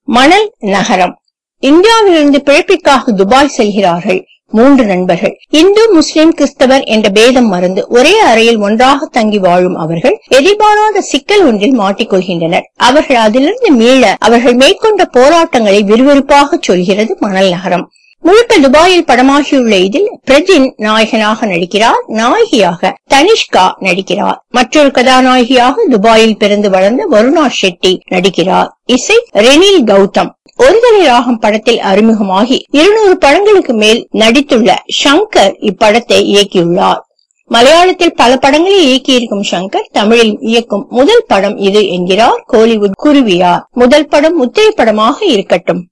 மணல் நகரம் இந்தியாவிலிருந்து பிழைப்பிற்காக துபாய் செல்கிறார்கள் மூன்று நண்பர்கள் இந்து முஸ்லிம் கிறிஸ்தவர் என்ற பேதம் மறந்து ஒரே அறையில் ஒன்றாக தங்கி வாழும் அவர்கள் எதிர்பாராத சிக்கல் ஒன்றில் மாட்டிக்கொள்கின்றனர் அவர்கள் அதிலிருந்து மீள அவர்கள் மேற்கொண்ட போராட்டங்களை விறுவிறுப்பாக சொல்கிறது மணல் நகரம் முழுக்க துபாயில் படமாகியுள்ள இதில் பிரஜின் நாயகனாக நடிக்கிறார் நாயகியாக தனிஷ்கா நடிக்கிறார் மற்றொரு கதாநாயகியாக துபாயில் பிறந்து வளர்ந்த வருணா ஷெட்டி நடிக்கிறார் இசை ரெனில் கௌதம் ஒருதலை ராகம் படத்தில் அறிமுகமாகி இருநூறு படங்களுக்கு மேல் நடித்துள்ள ஷங்கர் இப்படத்தை இயக்கியுள்ளார் மலையாளத்தில் பல படங்களை இயக்கியிருக்கும் ஷங்கர் தமிழில் இயக்கும் முதல் படம் இது என்கிறார் கோலிவுட் குருவியார் முதல் படம் முத்திரை படமாக இருக்கட்டும்